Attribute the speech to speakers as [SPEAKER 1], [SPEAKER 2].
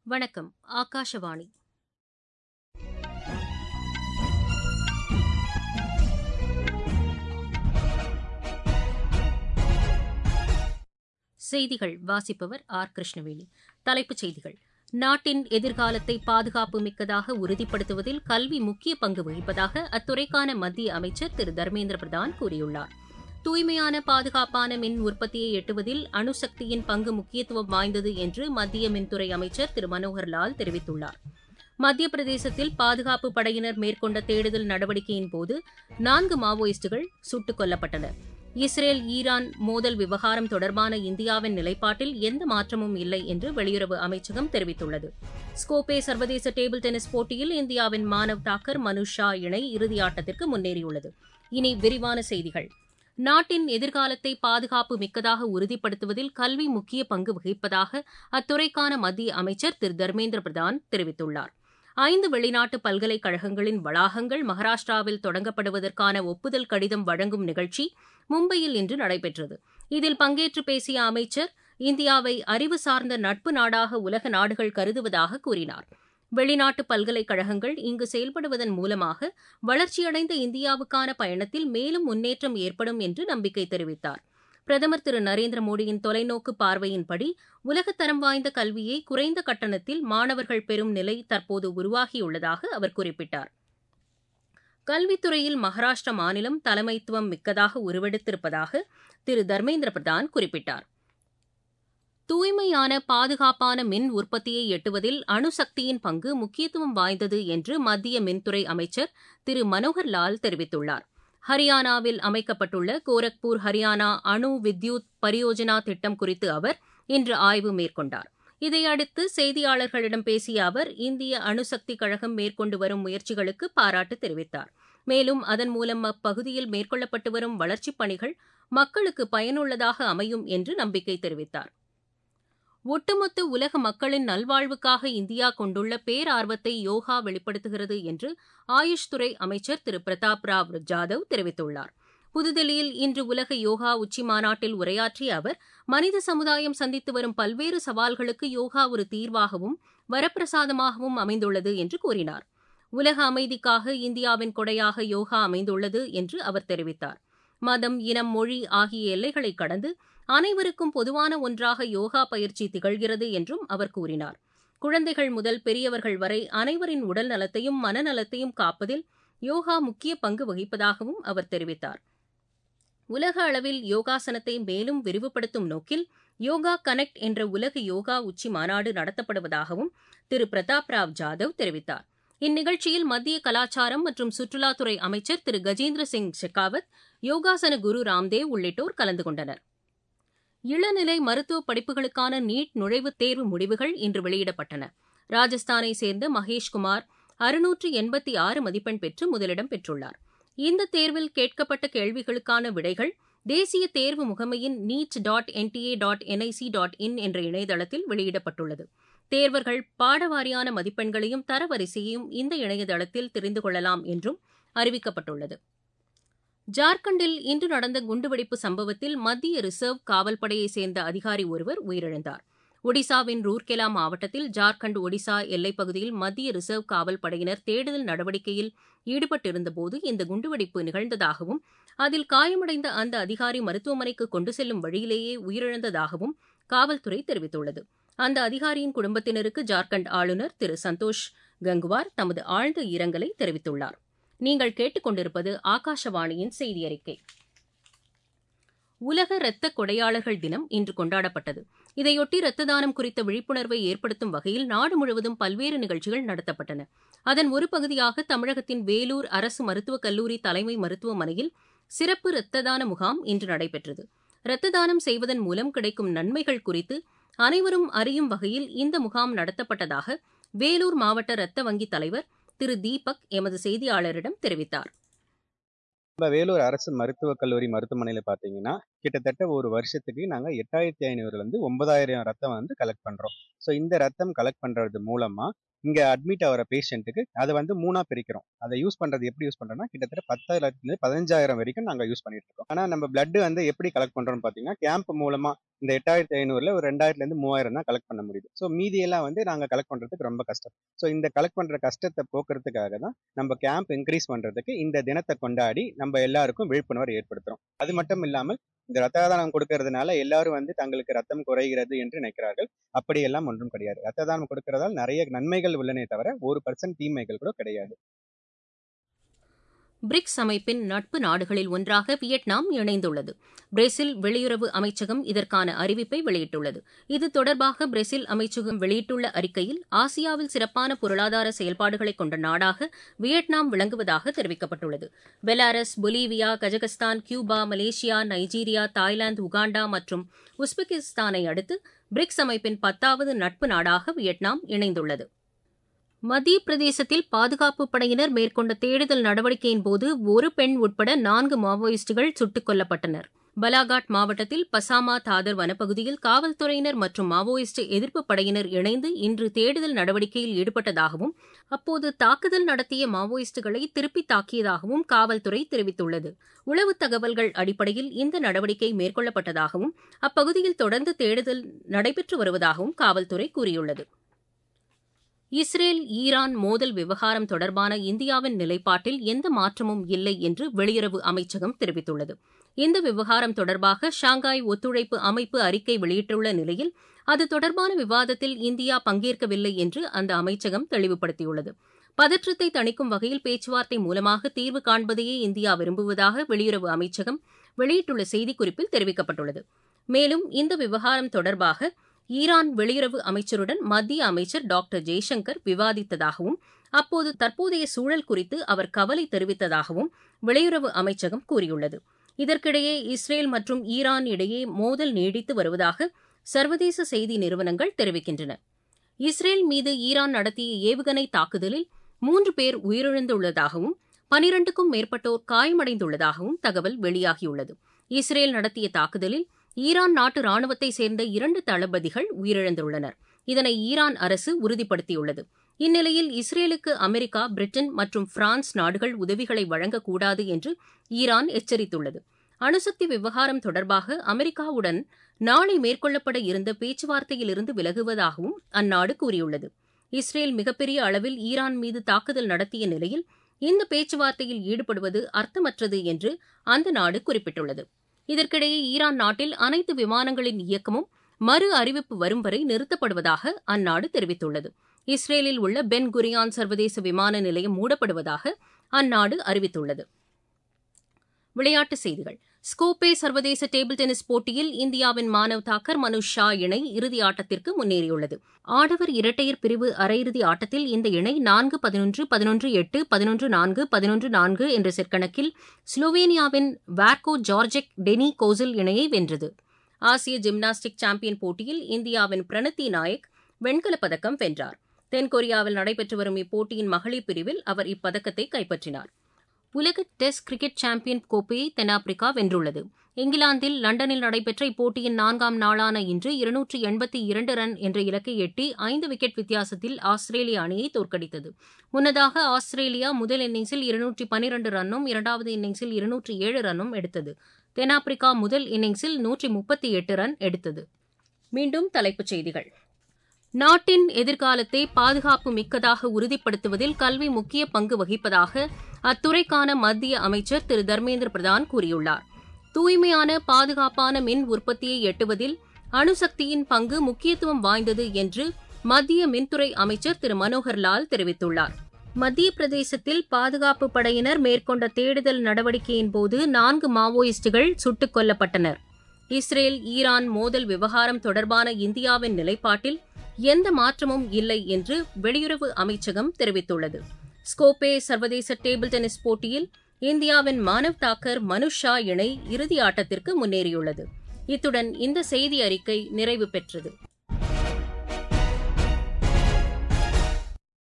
[SPEAKER 1] வணக்கம் ஆகாஷவாணி செய்திகள் வாசிப்பவர் ஆர் கிருஷ்ணவேணி தலைப்புச் செய்திகள் நாட்டின் எதிர்காலத்தை பாதுகாப்பு மிக்கதாக உறுதிப்படுத்துவதில் கல்வி முக்கிய பங்கு வகிப்பதாக அத்துறைக்கான மத்திய அமைச்சர் திரு தர்மேந்திர பிரதான் கூறியுள்ளார் தூய்மையான பாதுகாப்பான மின் உற்பத்தியை எட்டுவதில் அணுசக்தியின் பங்கு முக்கியத்துவம் வாய்ந்தது என்று மத்திய மின்துறை அமைச்சர் திரு மனோகர் லால் தெரிவித்துள்ளார் மத்திய பிரதேசத்தில் பாதுகாப்பு படையினர் மேற்கொண்ட தேடுதல் நடவடிக்கையின் போது நான்கு மாவோயிஸ்டுகள் சுட்டுக் கொல்லப்பட்டனர் இஸ்ரேல் ஈரான் மோதல் விவகாரம் தொடர்பான இந்தியாவின் நிலைப்பாட்டில் எந்த மாற்றமும் இல்லை என்று வெளியுறவு அமைச்சகம் தெரிவித்துள்ளது ஸ்கோபே சர்வதேச டேபிள் டென்னிஸ் போட்டியில் இந்தியாவின் மானவ் தாக்கர் மனுஷ் ஷா இணை இறுதியாட்டத்திற்கு முன்னேறியுள்ளது இனி விரிவான செய்திகள் நாட்டின் எதிர்காலத்தை பாதுகாப்பு மிக்கதாக உறுதிப்படுத்துவதில் கல்வி முக்கிய பங்கு வகிப்பதாக அத்துறைக்கான மத்திய அமைச்சர் திரு தர்மேந்திர பிரதான் தெரிவித்துள்ளார் ஐந்து வெளிநாட்டு பல்கலைக்கழகங்களின் வளாகங்கள் மகாராஷ்டிராவில் தொடங்கப்படுவதற்கான ஒப்புதல் கடிதம் வழங்கும் நிகழ்ச்சி மும்பையில் இன்று நடைபெற்றது இதில் பங்கேற்று பேசிய அமைச்சர் இந்தியாவை அறிவு சார்ந்த நட்பு நாடாக உலக நாடுகள் கருதுவதாக கூறினார் வெளிநாட்டு பல்கலைக்கழகங்கள் இங்கு செயல்படுவதன் மூலமாக வளர்ச்சியடைந்த இந்தியாவுக்கான பயணத்தில் மேலும் முன்னேற்றம் ஏற்படும் என்று நம்பிக்கை தெரிவித்தார் பிரதமர் திரு நரேந்திர மோடியின் தொலைநோக்கு பார்வையின்படி உலகத்தரம் வாய்ந்த கல்வியை குறைந்த கட்டணத்தில் மாணவர்கள் பெறும் நிலை தற்போது உருவாகியுள்ளதாக அவர் குறிப்பிட்டார் கல்வித்துறையில் மகாராஷ்டிர மாநிலம் தலைமைத்துவம் மிக்கதாக உருவெடுத்திருப்பதாக திரு தர்மேந்திர பிரதான் குறிப்பிட்டார் தூய்மையான பாதுகாப்பான மின் உற்பத்தியை எட்டுவதில் அணுசக்தியின் பங்கு முக்கியத்துவம் வாய்ந்தது என்று மத்திய மின்துறை அமைச்சர் திரு மனோகர் லால் தெரிவித்துள்ளார் ஹரியானாவில் அமைக்கப்பட்டுள்ள கோரக்பூர் ஹரியானா அணு வித்யுத் பரியோஜனா திட்டம் குறித்து அவர் இன்று ஆய்வு மேற்கொண்டார் இதையடுத்து செய்தியாளர்களிடம் பேசிய அவர் இந்திய அணுசக்தி கழகம் மேற்கொண்டு வரும் முயற்சிகளுக்கு பாராட்டு தெரிவித்தார் மேலும் அதன் மூலம் அப்பகுதியில் மேற்கொள்ளப்பட்டு வரும் வளர்ச்சிப் பணிகள் மக்களுக்கு பயனுள்ளதாக அமையும் என்று நம்பிக்கை தெரிவித்தார் ஒட்டுமொத்த உலக மக்களின் நல்வாழ்வுக்காக இந்தியா கொண்டுள்ள பேரார்வத்தை யோகா வெளிப்படுத்துகிறது என்று ஆயுஷ் துறை அமைச்சர் திரு பிரதாப் ராவ் ஜாதவ் தெரிவித்துள்ளார் புதுதில்லியில் இன்று உலக யோகா உச்சி மாநாட்டில் உரையாற்றிய அவர் மனித சமுதாயம் சந்தித்து வரும் பல்வேறு சவால்களுக்கு யோகா ஒரு தீர்வாகவும் வரப்பிரசாதமாகவும் அமைந்துள்ளது என்று கூறினார் உலக அமைதிக்காக இந்தியாவின் கொடையாக யோகா அமைந்துள்ளது என்று அவர் தெரிவித்தார் மதம் இனம் மொழி ஆகிய எல்லைகளை கடந்து அனைவருக்கும் பொதுவான ஒன்றாக யோகா பயிற்சி திகழ்கிறது என்றும் அவர் கூறினார் குழந்தைகள் முதல் பெரியவர்கள் வரை அனைவரின் உடல் நலத்தையும் மனநலத்தையும் காப்பதில் யோகா முக்கிய பங்கு வகிப்பதாகவும் அவர் தெரிவித்தார் உலக அளவில் யோகாசனத்தை மேலும் விரிவுபடுத்தும் நோக்கில் யோகா கனெக்ட் என்ற உலக யோகா உச்சி மாநாடு நடத்தப்படுவதாகவும் திரு பிரதாப் ராவ் ஜாதவ் தெரிவித்தார் இந்நிகழ்ச்சியில் மத்திய கலாச்சாரம் மற்றும் சுற்றுலாத்துறை அமைச்சர் திரு கஜேந்திர சிங் ஷெகாவத் யோகாசன குரு ராம்தேவ் உள்ளிட்டோர் கலந்து கொண்டனர் இளநிலை மருத்துவ படிப்புகளுக்கான நீட் நுழைவுத் தேர்வு முடிவுகள் இன்று வெளியிடப்பட்டன ராஜஸ்தானை சேர்ந்த மகேஷ்குமார் அறுநூற்று எண்பத்தி ஆறு மதிப்பெண் பெற்று முதலிடம் பெற்றுள்ளார் இந்த தேர்வில் கேட்கப்பட்ட கேள்விகளுக்கான விடைகள் தேசிய தேர்வு முகமையின் NEET dot NTA dot NIC dot in என்ற இணையதளத்தில் வெளியிடப்பட்டுள்ளது தேர்வர்கள் பாடவாரியான மதிப்பெண்களையும் தரவரிசையையும் இந்த இணையதளத்தில் தெரிந்து கொள்ளலாம் என்றும் அறிவிக்கப்பட்டுள்ளது ஜார்க்கண்டில் இன்று நடந்த குண்டுவெடிப்பு சம்பவத்தில் மத்திய ரிசர்வ் காவல்படையைச் சேர்ந்த அதிகாரி ஒருவர் உயிரிழந்தார் ஒடிசாவின் ரூர்கெலா மாவட்டத்தில் ஜார்க்கண்ட் ஒடிசா எல்லைப் பகுதியில் மத்திய ரிசர்வ் காவல் படையினர் தேடுதல் நடவடிக்கையில் ஈடுபட்டிருந்தபோது இந்த குண்டுவெடிப்பு நிகழ்ந்ததாகவும் அதில் காயமடைந்த அந்த அதிகாரி மருத்துவமனைக்கு கொண்டு செல்லும் வழியிலேயே உயிரிழந்ததாகவும் காவல்துறை தெரிவித்துள்ளது அந்த அதிகாரியின் குடும்பத்தினருக்கு ஜார்க்கண்ட் ஆளுநர் திரு சந்தோஷ் கங்குவார் தமது ஆழ்ந்த இரங்கலை தெரிவித்துள்ளார் நீங்கள் கேட்டுக்கொண்டிருப்பது ஆகாஷவாணியின் செய்தி அறிக்கை உலக இரத்த கொடையாளர்கள் தினம் இன்று கொண்டாடப்பட்டது இதையொட்டி இரத்த தானம் குறித்த விழிப்புணர்வை ஏற்படுத்தும் வகையில் நாடு முழுவதும் பல்வேறு நிகழ்ச்சிகள் நடத்தப்பட்டன அதன் ஒரு பகுதியாக தமிழகத்தின் வேலூர் அரசு மருத்துவக் கல்லூரி தலைமை மருத்துவமனையில் சிறப்பு இரத்த தான முகாம் இன்று நடைபெற்றது இரத்த தானம் செய்வதன் மூலம் கிடைக்கும் நன்மைகள் குறித்து அனைவரும் அறியும் வகையில் இந்த முகாம் நடத்தப்பட்டதாக வேலூர் மாவட்ட இரத்த வங்கி தலைவர் திரு தீபக் எமது செய்தியாளரிடம் தெரிவித்தார்
[SPEAKER 2] நம்ம வேலூர் அரசு மருத்துவக் கல்லூரி மருத்துவமனையில் பார்த்தீங்கன்னா கிட்டத்தட்ட ஒரு வருஷத்துக்கு நாங்கள் எட்டாயிரத்தி ஐநூறுலேருந்து ஒன்பதாயிரம் ரத்தம் வந்து கலெக்ட் பண்ணுறோம் ஸோ இந்த ரத்தம் கலெக்ட் பண்ணுறது மூலமாக இங்க அட்மிட் ஆகிற பேஷண்ட்டுக்கு அதை வந்து மூணா பிரிக்கிறோம் அதை யூஸ் பண்றது எப்படி யூஸ் பண்றோம்னா கிட்டத்தட்ட பத்தாயிரத்துல பதினஞ்சாயிரம் வரைக்கும் நாங்க யூஸ் பண்ணிட்டு இருக்கோம் ஆனா நம்ம பிளட் வந்து எப்படி கலெக்ட் பண்றோம்னு பாத்தீங்கன்னா கேம்ப் மூலமா இந்த எட்டாயிரத்தி ஐநூறுல ஒரு ரெண்டாயிரத்துல இருந்து மூவாயிரம் தான் கலெக்ட் பண்ண முடியுது ஸோ மீதியெல்லாம் வந்து நாங்க கலெக்ட் பண்றதுக்கு ரொம்ப கஷ்டம் ஸோ இந்த கலெக்ட் பண்ற கஷ்டத்தை போக்குறதுக்காக தான் நம்ம கேம்ப் இன்க்ரீஸ் பண்றதுக்கு இந்த தினத்தை கொண்டாடி நம்ம எல்லாருக்கும் விழிப்புணர்வு ஏற்படுத்துறோம் அது மட்டும் இல்லாமல் இந்த ரத்த தானம் கொடுக்கறதுனால எல்லாரும் வந்து தங்களுக்கு ரத்தம் குறைகிறது என்று நினைக்கிறார்கள் அப்படியெல்லாம் ஒன்றும் கிடையாது ரத்த தானம் கொடுக்கறதால் நிறைய நன்மைகள் உள்ளனே தவிர ஒரு பர்சன்ட் தீமைகள் கூட கிடையாது
[SPEAKER 1] பிரிக்ஸ் அமைப்பின் நட்பு நாடுகளில் ஒன்றாக வியட்நாம் இணைந்துள்ளது பிரேசில் வெளியுறவு அமைச்சகம் இதற்கான அறிவிப்பை வெளியிட்டுள்ளது இது தொடர்பாக பிரேசில் அமைச்சகம் வெளியிட்டுள்ள அறிக்கையில் ஆசியாவில் சிறப்பான பொருளாதார செயல்பாடுகளை கொண்ட நாடாக வியட்நாம் விளங்குவதாக தெரிவிக்கப்பட்டுள்ளது Belarus Bolivia Kazakhstan Cuba Malaysia Nigeria Thailand Uganda மற்றும் உஸ்பெகிஸ்தானை அடுத்து பிரிக்ஸ் அமைப்பின் பத்தாவது நட்பு நாடாக வியட்நாம் இணைந்துள்ளது மத்திய பிரதேசத்தில் பாதுகாப்பு படையினர் மேற்கொண்ட தேடுதல் நடவடிக்கையின் போது ஒரு பெண் உட்பட நான்கு மாவோயிஸ்டுகள் சுட்டுக் கொல்லப்பட்டனர் பலாகாட் மாவட்டத்தில் பசாமா தாதர் வனப்பகுதியில் காவல்துறையினர் மற்றும் மாவோயிஸ்ட் எதிர்ப்பு படையினர் இணைந்து இன்று தேடுதல் நடவடிக்கையில் ஈடுபட்டதாகவும் அப்போது தாக்குதல் நடத்திய மாவோயிஸ்டுகளை திருப்பி தாக்கியதாகவும் காவல்துறை தெரிவித்துள்ளது உளவு தகவல்கள் அடிப்படையில் இந்த நடவடிக்கை மேற்கொள்ளப்பட்டதாகவும் அப்பகுதியில் தொடர்ந்து தேடுதல் நடைபெற்று வருவதாகவும் காவல்துறை கூறியுள்ளது இஸ்ரேல் ஈரான் மோதல் விவகாரம் தொடர்பான இந்தியாவின் நிலைப்பாட்டில் எந்த மாற்றமும் இல்லை என்று வெளியுறவு அமைச்சகம் தெரிவித்துள்ளது இந்த விவகாரம் தொடர்பாக ஷாங்காய் ஒத்துழைப்பு அமைப்பு அறிக்கை வெளியிட்டுள்ள நிலையில் அது தொடர்பான விவாதத்தில் இந்தியா பங்கேற்கவில்லை என்று அந்த அமைச்சகம் தெளிவுபடுத்தியுள்ளது பதற்றத்தை தணிக்கும் வகையில் பேச்சுவார்த்தை மூலமாக தீர்வு காண்பதையே இந்தியா விரும்புவதாக வெளியுறவு அமைச்சகம் வெளியிட்டுள்ள செய்திக்குறிப்பில் தெரிவிக்கப்பட்டுள்ளது மேலும் இந்த விவகாரம் தொடர்பாக ஈரான் வெளியுறவு அமைச்சருடன் மத்திய அமைச்சர் டாக்டர் ஜெய்சங்கர் விவாதித்ததாகவும் அப்போது தற்போதைய சூழல் குறித்து அவர் கவலை தெரிவித்ததாகவும் வெளியுறவு அமைச்சகம் கூறியுள்ளது இதற்கிடையே இஸ்ரேல் மற்றும் ஈரான் இடையே மோதல் நீடித்து வருவதாக சர்வதேச செய்தி நிறுவனங்கள் தெரிவிக்கின்றன இஸ்ரேல் மீது ஈரான் நடத்திய ஏவுகணை தாக்குதலில் மூன்று பேர் உயிரிழந்துள்ளதாகவும் பனிரண்டுக்கும் மேற்பட்டோர் காயமடைந்துள்ளதாகவும் தகவல் வெளியாகியுள்ளது இஸ்ரேல் நடத்திய தாக்குதலில் ஈரான் நாட்டு ராணுவத்தை சேர்ந்த இரண்டு தளபதிகள் உயிரிழந்துள்ளனர் இதனை ஈரான் அரசு உறுதிப்படுத்தியுள்ளது இந்நிலையில் இஸ்ரேலுக்கு அமெரிக்கா பிரிட்டன் மற்றும் பிரான்ஸ் நாடுகள் உதவிகளை வழங்கக்கூடாது என்று ஈரான் எச்சரித்துள்ளது அணுசக்தி விவகாரம் தொடர்பாக அமெரிக்காவுடன் நாளை மேற்கொள்ளப்பட இருந்த பேச்சுவார்த்தையிலிருந்து விலகுவதாகவும் அந்நாடு கூறியுள்ளது இஸ்ரேல் மிகப்பெரிய அளவில் ஈரான் மீது தாக்குதல் நடத்திய நிலையில் இந்த பேச்சுவார்த்தையில் ஈடுபடுவது அர்த்தமற்றது என்று அந்த நாடு குறிப்பிட்டுள்ளது இதற்கிடையே ஈரான் நாட்டில் அனைத்து விமானங்களின் இயக்கமும் மறு அறிவிப்பு வரும் வரை நிறுத்தப்படுவதாக அந்நாடு தெரிவித்துள்ளது இஸ்ரேலில் உள்ள பென் குரியான் சர்வதேச விமான நிலையம் மூடப்படுவதாக அந்நாடு அறிவித்துள்ளது விளையாட்டுச் செய்திகள் ஸ்கோபே சர்வதேச டேபிள் டென்னிஸ் போட்டியில் இந்தியாவின் மானவ் தாக்கர் மனுஷ் ஷா இணை இறுதி ஆட்டத்திற்கு முன்னேறியுள்ளது ஆடவர் இரட்டையர் பிரிவு அரையிறுதி ஆட்டத்தில் இந்த இணை நான்கு பதினொன்று பதினொன்று எட்டு பதினொன்று நான்கு பதினொன்று நான்கு என்ற செற்கணக்கில் ஸ்லோவேனியாவின் வார்கோ ஜார்ஜெக் டெனி கோசில் இணையை வென்றது ஆசிய ஜிம்னாஸ்டிக் சாம்பியன் போட்டியில் இந்தியாவின் பிரணத்தி நாயக் வெண்கலப் பதக்கம் வென்றார் தென்கொரியாவில் நடைபெற்று வரும் இப்போட்டியின் மகளிர் பிரிவில் அவர் இப்பதக்கத்தை கைப்பற்றினார் உலக டெஸ்ட் கிரிக்கெட் சாம்பியன் கோப்பையை தென்னாப்பிரிக்கா வென்றுள்ளது இங்கிலாந்தில் லண்டனில் நடைபெற்ற இப்போட்டியின் நான்காம் நாளான இன்று இருநூற்று எண்பத்தி இரண்டு ரன் என்ற இலக்கை எட்டி ஐந்து விக்கெட் வித்தியாசத்தில் ஆஸ்திரேலிய அணியை தோற்கடித்தது முன்னதாக ஆஸ்திரேலியா முதல் இன்னிங்ஸில் இருநூற்றி பனிரண்டு ரன்னும் இரண்டாவது இன்னிங்ஸில் இருநூற்றி ஏழு ரன்னும் எடுத்தது தென்னாப்பிரிக்கா முதல் இன்னிங்ஸில் நூற்றி முப்பத்தி எட்டு ரன் எடுத்தது மீண்டும் தலைப்புச் செய்திகள் நாட்டின் எதிர்காலத்தை பாதுகாப்பு மிக்கதாக உறுதிப்படுத்துவதில் கல்வி முக்கிய பங்கு வகிப்பதாக அத்துறைக்கான மத்திய அமைச்சர் திரு தர்மேந்திர பிரதான் கூறியுள்ளார் தூய்மையான பாதுகாப்பான மின் உற்பத்தியை எட்டுவதில் அணுசக்தியின் பங்கு முக்கியத்துவம் வாய்ந்தது என்று மத்திய மின்துறை அமைச்சர் திரு மனோகர் லால் தெரிவித்துள்ளார் மத்திய பிரதேசத்தில் பாதுகாப்பு படையினர் மேற்கொண்ட தேடுதல் நடவடிக்கையின் போது நான்கு மாவோயிஸ்டுகள் சுட்டுக் கொல்லப்பட்டனர் இஸ்ரேல் ஈரான் மோதல் விவகாரம் தொடர்பான இந்தியாவின் நிலைப்பாட்டில் எந்த மாற்றமும் இல்லை என்று வெளியுறவு அமைச்சகம் தெரிவித்துள்ளது ஸ்கோபே சர்வதேச டேபிள் டென்னிஸ் போட்டியில் இந்தியாவின் மானவ் தாக்கர் மனுஷா இணை இறுதி ஆட்டத்திற்கு முன்னேறியுள்ளது இத்துடன் இந்த செய்தி அறிக்கை நிறைவு பெற்றது